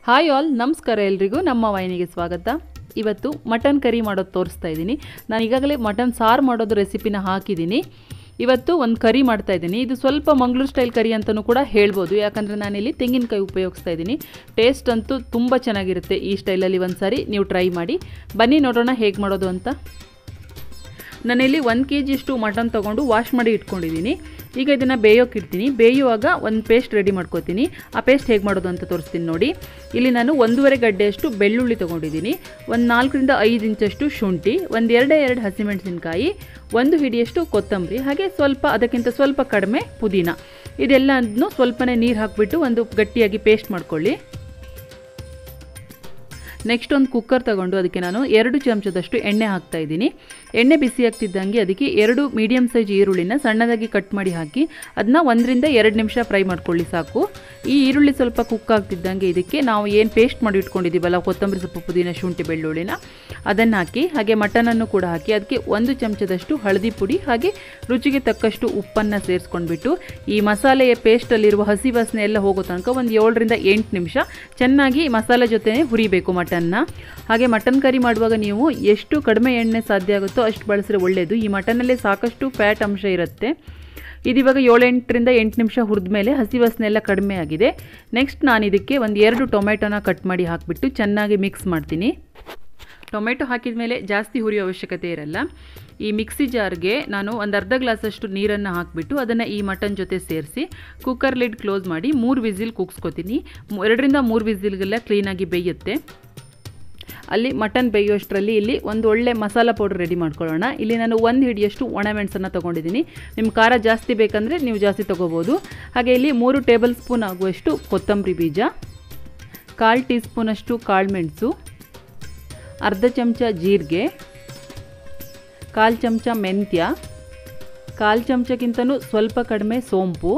hi all ನಮಸ್ಕಾರ ಎಲ್ರಿಗೂ ನಮ್ಮ ವಾಹಿನಿಗೆ ಸ್ವಾಗತ ಇವತ್ತು ಮಟನ್ ಕರಿ ಮಾಡೋದು ತೋರಿಸ್ತಾ ಇದ್ದೀನಿ ನಾನು ಈಗಾಗಲೇ ಮಟನ್ ಸಾರು ಮಾಡೋದು ರೆಸಿಪಿನ ಹಾಕಿದ್ದೀನಿ ಇವತ್ತು ಒಂದು ಕರಿ ಮಾಡ್ತಾ ಇದ್ದೀನಿ ಇದು ಸ್ವಲ್ಪ ಮಂಗಳೂರು ಸ್ಟೈಲ್ ಕರಿ ಅಂತಲೂ ಕೂಡ ಹೇಳ್ಬೋದು ಯಾಕಂದರೆ ನಾನಿಲ್ಲಿ ತೆಂಗಿನಕಾಯಿ ಉಪಯೋಗಿಸ್ತಾ ಇದ್ದೀನಿ ಟೇಸ್ಟ್ ಅಂತೂ ತುಂಬ ಚೆನ್ನಾಗಿರುತ್ತೆ ಈ ಸ್ಟೈಲಲ್ಲಿ ಒಂದು ಸಾರಿ ನೀವು ಟ್ರೈ ಮಾಡಿ ಬನ್ನಿ ನೋಡೋಣ ಹೇಗೆ ಮಾಡೋದು ಅಂತ ನಾನಿಲ್ಲಿ ಒಂದು ಕೆ ಜಿಯಷ್ಟು ಮಟನ್ ತೊಗೊಂಡು ವಾಶ್ ಮಾಡಿ ಇಟ್ಕೊಂಡಿದ್ದೀನಿ ಈಗ ಇದನ್ನು ಬೇಯೋಕೆ ಇಡ್ತೀನಿ ಬೇಯುವಾಗ ಒಂದು ಪೇಸ್ಟ್ ರೆಡಿ ಮಾಡ್ಕೋತೀನಿ ಆ ಪೇಸ್ಟ್ ಹೇಗೆ ಮಾಡೋದು ಅಂತ ತೋರಿಸ್ತೀನಿ ನೋಡಿ ಇಲ್ಲಿ ನಾನು ಒಂದೂವರೆ ಗಡ್ಡೆಯಷ್ಟು ಬೆಳ್ಳುಳ್ಳಿ ತೊಗೊಂಡಿದ್ದೀನಿ ಒಂದು ನಾಲ್ಕರಿಂದ ಐದು ಇಂಚಷ್ಟು ಶುಂಠಿ ಒಂದು ಎರಡೇ ಎರಡು ಹಸಿಮೆಣಸಿನ್ಕಾಯಿ ಒಂದು ಹಿಡಿಯಷ್ಟು ಕೊತ್ತಂಬರಿ ಹಾಗೆ ಸ್ವಲ್ಪ ಅದಕ್ಕಿಂತ ಸ್ವಲ್ಪ ಕಡಿಮೆ ಪುದೀನ ಇದೆಲ್ಲದನ್ನು ಸ್ವಲ್ಪನೇ ನೀರು ಹಾಕಿಬಿಟ್ಟು ಒಂದು ಗಟ್ಟಿಯಾಗಿ ಪೇಸ್ಟ್ ಮಾಡ್ಕೊಳ್ಳಿ ನೆಕ್ಸ್ಟ್ ಒಂದು ಕುಕ್ಕರ್ ತಗೊಂಡು ಅದಕ್ಕೆ ನಾನು ಎರಡು ಚಮಚದಷ್ಟು ಎಣ್ಣೆ ಹಾಕ್ತಾ ಇದ್ದೀನಿ ಎಣ್ಣೆ ಬಿಸಿ ಆಗ್ತಿದ್ದಂಗೆ ಅದಕ್ಕೆ ಎರಡು ಮೀಡಿಯಮ್ ಸೈಜ್ ಈರುಳ್ಳಿನ ಸಣ್ಣದಾಗಿ ಕಟ್ ಮಾಡಿ ಹಾಕಿ ಅದನ್ನ ಒಂದರಿಂದ ಎರಡು ನಿಮಿಷ ಫ್ರೈ ಮಾಡ್ಕೊಳ್ಳಿ ಸಾಕು ಈ ಈರುಳ್ಳಿ ಸ್ವಲ್ಪ ಕುಕ್ ಆಗ್ತಿದ್ದಂಗೆ ಇದಕ್ಕೆ ನಾವು ಏನು ಪೇಸ್ಟ್ ಮಾಡಿ ಇಟ್ಕೊಂಡಿದ್ದೀವಲ್ಲ ಕೊತ್ತಂಬರಿ ಸೊಪ್ಪು ಪುದೀನ ಶುಂಠಿ ಬೆಳ್ಳುಳ್ಳಿನ ಅದನ್ನು ಹಾಕಿ ಹಾಗೆ ಮಟನನ್ನು ಕೂಡ ಹಾಕಿ ಅದಕ್ಕೆ ಒಂದು ಚಮಚದಷ್ಟು ಹಳದಿ ಪುಡಿ ಹಾಗೆ ರುಚಿಗೆ ತಕ್ಕಷ್ಟು ಉಪ್ಪನ್ನು ಸೇರಿಸ್ಕೊಂಡ್ಬಿಟ್ಟು ಈ ಮಸಾಲೆಯ ಪೇಸ್ಟಲ್ಲಿರುವ ಹಸಿ ವಾಸನೆ ಎಲ್ಲ ಹೋಗೋ ತನಕ ಒಂದು ಏಳರಿಂದ ಎಂಟು ನಿಮಿಷ ಚೆನ್ನಾಗಿ ಮಸಾಲೆ ಜೊತೆ ಹುರಿಬೇಕು ಮಟನ್ನ ಹಾಗೆ ಮಟನ್ ಕರಿ ಮಾಡುವಾಗ ನೀವು ಎಷ್ಟು ಕಡಿಮೆ ಎಣ್ಣೆ ಸಾಧ್ಯ ಆಗುತ್ತೋ ಅಷ್ಟು ಬಳಸಿದ್ರೆ ಒಳ್ಳೆಯದು ಈ ಮಟನಲ್ಲಿ ಸಾಕಷ್ಟು ಫ್ಯಾಟ್ ಅಂಶ ಇರುತ್ತೆ ಇದಿವಾಗ ಏಳೆಂಟರಿಂದ ಎಂಟು ನಿಮಿಷ ಹುರಿದ ಮೇಲೆ ಹಸಿ ವಾಸನೆ ಎಲ್ಲ ಕಡಿಮೆ ಆಗಿದೆ ನೆಕ್ಸ್ಟ್ ನಾನು ಇದಕ್ಕೆ ಒಂದು ಎರಡು ಟೊಮೆಟೊನ ಕಟ್ ಮಾಡಿ ಹಾಕಿಬಿಟ್ಟು ಚೆನ್ನಾಗಿ ಮಿಕ್ಸ್ ಮಾಡ್ತೀನಿ ಟೊಮೆಟೊ ಹಾಕಿದ ಮೇಲೆ ಜಾಸ್ತಿ ಹುರಿಯೋ ಅವಶ್ಯಕತೆ ಇರಲ್ಲ ಈ ಮಿಕ್ಸಿ ಜಾರ್ಗೆ ನಾನು ಒಂದು ಅರ್ಧ ಗ್ಲಾಸಷ್ಟು ನೀರನ್ನು ಹಾಕಿಬಿಟ್ಟು ಅದನ್ನು ಈ ಮಟನ್ ಜೊತೆ ಸೇರಿಸಿ ಕುಕ್ಕರ್ ಲಿಡ್ ಕ್ಲೋಸ್ ಮಾಡಿ ಮೂರು ವಿಸಿಲ್ ಕೂಗಿಸ್ಕೊತೀನಿ ಎರಡರಿಂದ ಮೂರು ವಿಸಿಲ್ಗೆಲ್ಲ ಕ್ಲೀನಾಗಿ ಬೇಯುತ್ತೆ ಅಲ್ಲಿ ಮಟನ್ ಬೇಯೋಷ್ಟರಲ್ಲಿ ಇಲ್ಲಿ ಒಂದು ಒಳ್ಳೆ ಮಸಾಲ ಪೌಡರ್ ರೆಡಿ ಮಾಡ್ಕೊಳ್ಳೋಣ ಇಲ್ಲಿ ನಾನು ಒಂದು ಹಿಡಿಯಷ್ಟು ಒಣಮೆಣಸನ್ನು ತೊಗೊಂಡಿದ್ದೀನಿ ನಿಮ್ಮ ಖಾರ ಜಾಸ್ತಿ ಬೇಕಂದರೆ ನೀವು ಜಾಸ್ತಿ ತೊಗೋಬೋದು ಹಾಗೆ ಇಲ್ಲಿ ಮೂರು ಟೇಬಲ್ ಸ್ಪೂನ್ ಆಗುವಷ್ಟು ಕೊತ್ತಂಬರಿ ಬೀಜ ಕಾಲು ಟೀ ಸ್ಪೂನಷ್ಟು ಕಾಳುಮೆಣಸು ಅರ್ಧ ಚಮಚ ಜೀರಿಗೆ ಕಾಲು ಚಮಚ ಮೆಂತ್ಯ ಕಾಲು ಚಮಚಕ್ಕಿಂತನೂ ಸ್ವಲ್ಪ ಕಡಿಮೆ ಸೋಂಪು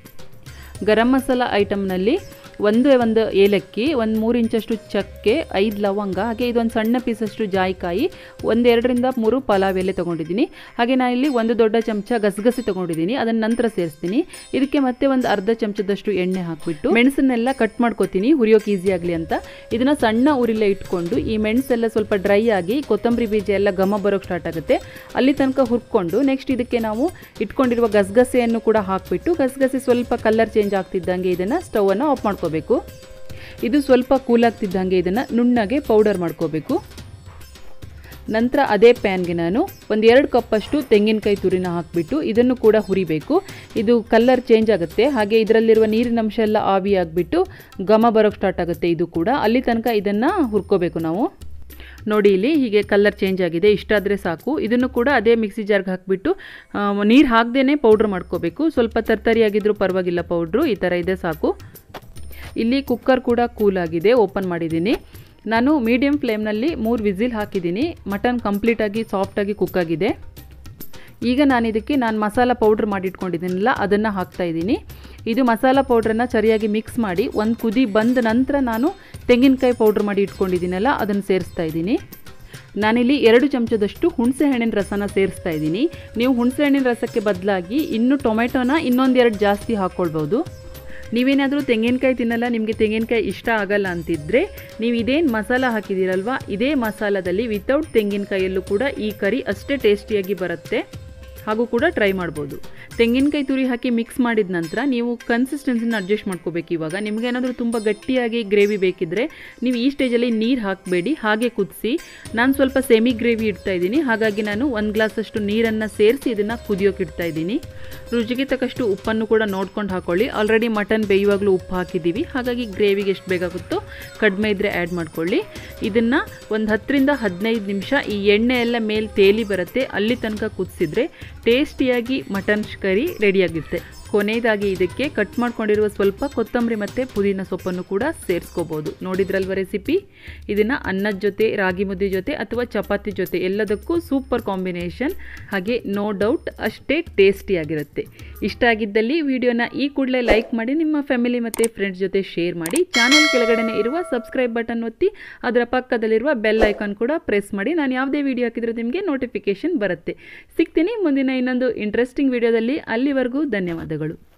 ಗರಂ ಮಸಾಲ ಐಟಮ್ನಲ್ಲಿ ಒಂದೇ ಒಂದು ಏಲಕ್ಕಿ ಒಂದು ಮೂರು ಇಂಚಷ್ಟು ಚಕ್ಕೆ ಐದು ಲವಂಗ ಹಾಗೆ ಇದೊಂದು ಸಣ್ಣ ಪೀಸಷ್ಟು ಜಾಯಿಕಾಯಿ ಒಂದೆರಡರಿಂದ ಮೂರು ಪಲಾವ್ ಎಲೆ ತೊಗೊಂಡಿದ್ದೀನಿ ಹಾಗೆ ನಾನು ಇಲ್ಲಿ ಒಂದು ದೊಡ್ಡ ಚಮಚ ಗಸಗಸೆ ತೊಗೊಂಡಿದ್ದೀನಿ ಅದನ್ನು ನಂತರ ಸೇರಿಸ್ತೀನಿ ಇದಕ್ಕೆ ಮತ್ತೆ ಒಂದು ಅರ್ಧ ಚಮಚದಷ್ಟು ಎಣ್ಣೆ ಹಾಕಿಬಿಟ್ಟು ಮೆಣಸನ್ನೆಲ್ಲ ಕಟ್ ಮಾಡ್ಕೋತೀನಿ ಹುರಿಯೋಕೆ ಈಸಿ ಆಗಲಿ ಅಂತ ಇದನ್ನು ಸಣ್ಣ ಉರಿಲೇ ಇಟ್ಕೊಂಡು ಈ ಮೆಣಸೆಲ್ಲ ಸ್ವಲ್ಪ ಡ್ರೈ ಆಗಿ ಕೊತ್ತಂಬರಿ ಬೀಜ ಎಲ್ಲ ಘಮ ಬರೋಕ್ಕೆ ಸ್ಟಾರ್ಟ್ ಆಗುತ್ತೆ ಅಲ್ಲಿ ತನಕ ಹುರ್ಕೊಂಡು ನೆಕ್ಸ್ಟ್ ಇದಕ್ಕೆ ನಾವು ಇಟ್ಕೊಂಡಿರುವ ಗಸಗಸೆಯನ್ನು ಕೂಡ ಹಾಕಿಬಿಟ್ಟು ಗಸಗಸೆ ಸ್ವಲ್ಪ ಕಲರ್ ಚೇಂಜ್ ಆಗ್ತಿದ್ದಂಗೆ ಇದನ್ನು ಸ್ಟವನ್ನು ಆಫ್ ಮಾಡ್ಕೋಬೇಕು ಇದು ಸ್ವಲ್ಪ ಕೂಲ್ ಆಗ್ತಿದ್ದಂಗೆ ಇದನ್ನು ನುಣ್ಣಗೆ ಪೌಡರ್ ಮಾಡ್ಕೋಬೇಕು ನಂತರ ಅದೇ ಪ್ಯಾನ್ಗೆ ನಾನು ಒಂದು ಎರಡು ಕಪ್ಪಷ್ಟು ತೆಂಗಿನಕಾಯಿ ತುರಿನ ಹಾಕಿಬಿಟ್ಟು ಇದನ್ನು ಕೂಡ ಹುರಿಬೇಕು ಇದು ಕಲರ್ ಚೇಂಜ್ ಆಗುತ್ತೆ ಹಾಗೆ ಇದರಲ್ಲಿರುವ ನೀರಿನ ಅಂಶ ಎಲ್ಲ ಆವಿ ಆಗಿಬಿಟ್ಟು ಘಮ ಬರೋಕ್ಕೆ ಸ್ಟಾರ್ಟ್ ಆಗುತ್ತೆ ಇದು ಕೂಡ ಅಲ್ಲಿ ತನಕ ಇದನ್ನು ಹುರ್ಕೋಬೇಕು ನಾವು ನೋಡಿ ಇಲ್ಲಿ ಹೀಗೆ ಕಲರ್ ಚೇಂಜ್ ಆಗಿದೆ ಇಷ್ಟಾದರೆ ಸಾಕು ಇದನ್ನು ಕೂಡ ಅದೇ ಮಿಕ್ಸಿ ಜಾರ್ಗೆ ಹಾಕಿಬಿಟ್ಟು ನೀರು ಹಾಕ್ದೇ ಪೌಡ್ರ್ ಮಾಡ್ಕೋಬೇಕು ಸ್ವಲ್ಪ ತರ್ತರಿಯಾಗಿದ್ದರೂ ಪರವಾಗಿಲ್ಲ ಪೌಡ್ರು ಈ ಥರ ಇದೆ ಸಾಕು ಇಲ್ಲಿ ಕುಕ್ಕರ್ ಕೂಡ ಕೂಲ್ ಆಗಿದೆ ಓಪನ್ ಮಾಡಿದ್ದೀನಿ ನಾನು ಮೀಡಿಯಮ್ ಫ್ಲೇಮ್ನಲ್ಲಿ ಮೂರು ವಿಸಿಲ್ ಹಾಕಿದ್ದೀನಿ ಮಟನ್ ಕಂಪ್ಲೀಟಾಗಿ ಸಾಫ್ಟಾಗಿ ಕುಕ್ ಆಗಿದೆ ಈಗ ನಾನು ಇದಕ್ಕೆ ನಾನು ಮಸಾಲ ಪೌಡ್ರ್ ಮಾಡಿಟ್ಕೊಂಡಿದ್ದೀನಲ್ಲ ಅದನ್ನು ಹಾಕ್ತಾಯಿದ್ದೀನಿ ಇದು ಮಸಾಲ ಪೌಡ್ರನ್ನು ಸರಿಯಾಗಿ ಮಿಕ್ಸ್ ಮಾಡಿ ಒಂದು ಕುದಿ ಬಂದ ನಂತರ ನಾನು ತೆಂಗಿನಕಾಯಿ ಪೌಡ್ರ್ ಮಾಡಿ ಇಟ್ಕೊಂಡಿದ್ದೀನಲ್ಲ ಅದನ್ನು ಸೇರಿಸ್ತಾ ಇದ್ದೀನಿ ನಾನಿಲ್ಲಿ ಎರಡು ಚಮಚದಷ್ಟು ಹುಣಸೆ ಹಣ್ಣಿನ ರಸನ ಸೇರಿಸ್ತಾ ಇದ್ದೀನಿ ನೀವು ಹುಣಸೆ ಹಣ್ಣಿನ ರಸಕ್ಕೆ ಬದಲಾಗಿ ಇನ್ನೂ ಟೊಮೆಟೊನ ಇನ್ನೊಂದೆರಡು ಜಾಸ್ತಿ ಹಾಕ್ಕೊಳ್ಬೋದು ನೀವೇನಾದರೂ ತೆಂಗಿನಕಾಯಿ ತಿನ್ನಲ್ಲ ನಿಮಗೆ ತೆಂಗಿನಕಾಯಿ ಇಷ್ಟ ಆಗಲ್ಲ ಅಂತಿದ್ದರೆ ನೀವು ಇದೇನು ಮಸಾಲ ಹಾಕಿದ್ದೀರಲ್ವ ಇದೇ ಮಸಾಲದಲ್ಲಿ ವಿತೌಟ್ ತೆಂಗಿನಕಾಯಲ್ಲೂ ಕೂಡ ಈ ಕರಿ ಅಷ್ಟೇ ಟೇಸ್ಟಿಯಾಗಿ ಬರುತ್ತೆ ಹಾಗೂ ಕೂಡ ಟ್ರೈ ಮಾಡ್ಬೋದು ತೆಂಗಿನಕಾಯಿ ತುರಿ ಹಾಕಿ ಮಿಕ್ಸ್ ಮಾಡಿದ ನಂತರ ನೀವು ಕನ್ಸಿಸ್ಟೆನ್ಸಿನ ಅಡ್ಜಸ್ಟ್ ಮಾಡ್ಕೋಬೇಕು ಇವಾಗ ನಿಮಗೇನಾದರೂ ತುಂಬ ಗಟ್ಟಿಯಾಗಿ ಗ್ರೇವಿ ಬೇಕಿದ್ದರೆ ನೀವು ಈ ಸ್ಟೇಜಲ್ಲಿ ನೀರು ಹಾಕಬೇಡಿ ಹಾಗೆ ಕುದಿಸಿ ನಾನು ಸ್ವಲ್ಪ ಸೆಮಿ ಗ್ರೇವಿ ಇಡ್ತಾ ಇದ್ದೀನಿ ಹಾಗಾಗಿ ನಾನು ಒಂದು ಗ್ಲಾಸಷ್ಟು ನೀರನ್ನು ಸೇರಿಸಿ ಇದನ್ನು ಕುದಿಯೋಕೆ ಇಡ್ತಾ ಇದ್ದೀನಿ ರುಚಿಗೆ ತಕ್ಕಷ್ಟು ಉಪ್ಪನ್ನು ಕೂಡ ನೋಡ್ಕೊಂಡು ಹಾಕೊಳ್ಳಿ ಆಲ್ರೆಡಿ ಮಟನ್ ಬೇಯುವಾಗಲೂ ಉಪ್ಪು ಹಾಕಿದ್ದೀವಿ ಹಾಗಾಗಿ ಗ್ರೇವಿಗೆ ಎಷ್ಟು ಬೇಕಾಗುತ್ತೋ ಕಡಿಮೆ ಇದ್ದರೆ ಆ್ಯಡ್ ಮಾಡ್ಕೊಳ್ಳಿ ಇದನ್ನು ಒಂದು ಹತ್ತರಿಂದ ಹದಿನೈದು ನಿಮಿಷ ಈ ಎಣ್ಣೆ ಎಲ್ಲ ಮೇಲೆ ತೇಲಿ ಬರುತ್ತೆ ಅಲ್ಲಿ ತನಕ ಕುದಿಸಿದ್ರೆ ಟೇಸ್ಟಿಯಾಗಿ ಮಟನ್ ಕರಿ ರೆಡಿಯಾಗಿರುತ್ತೆ ಕೊನೆಯದಾಗಿ ಇದಕ್ಕೆ ಕಟ್ ಮಾಡ್ಕೊಂಡಿರುವ ಸ್ವಲ್ಪ ಕೊತ್ತಂಬರಿ ಮತ್ತು ಪುದೀನ ಸೊಪ್ಪನ್ನು ಕೂಡ ಸೇರಿಸ್ಕೋಬೋದು ನೋಡಿದ್ರಲ್ವ ರೆಸಿಪಿ ಇದನ್ನು ಅನ್ನದ ಜೊತೆ ರಾಗಿ ಮುದ್ದೆ ಜೊತೆ ಅಥವಾ ಚಪಾತಿ ಜೊತೆ ಎಲ್ಲದಕ್ಕೂ ಸೂಪರ್ ಕಾಂಬಿನೇಷನ್ ಹಾಗೆ ನೋ ಡೌಟ್ ಅಷ್ಟೇ ಟೇಸ್ಟಿಯಾಗಿರುತ್ತೆ ಇಷ್ಟ ಆಗಿದ್ದಲ್ಲಿ ವಿಡಿಯೋನ ಈ ಕೂಡಲೇ ಲೈಕ್ ಮಾಡಿ ನಿಮ್ಮ ಫ್ಯಾಮಿಲಿ ಮತ್ತು ಫ್ರೆಂಡ್ಸ್ ಜೊತೆ ಶೇರ್ ಮಾಡಿ ಚಾನಲ್ ಕೆಳಗಡೆ ಇರುವ ಸಬ್ಸ್ಕ್ರೈಬ್ ಬಟನ್ ಒತ್ತಿ ಅದರ ಪಕ್ಕದಲ್ಲಿರುವ ಬೆಲ್ ಐಕಾನ್ ಕೂಡ ಪ್ರೆಸ್ ಮಾಡಿ ನಾನು ಯಾವುದೇ ವಿಡಿಯೋ ಹಾಕಿದರೂ ನಿಮಗೆ ನೋಟಿಫಿಕೇಷನ್ ಬರುತ್ತೆ ಸಿಗ್ತೀನಿ ಮುಂದಿನ ಇನ್ನೊಂದು ಇಂಟ್ರೆಸ್ಟಿಂಗ್ ವಿಡಿಯೋದಲ್ಲಿ ಅಲ್ಲಿವರೆಗೂ ಧನ್ಯವಾದಗಳು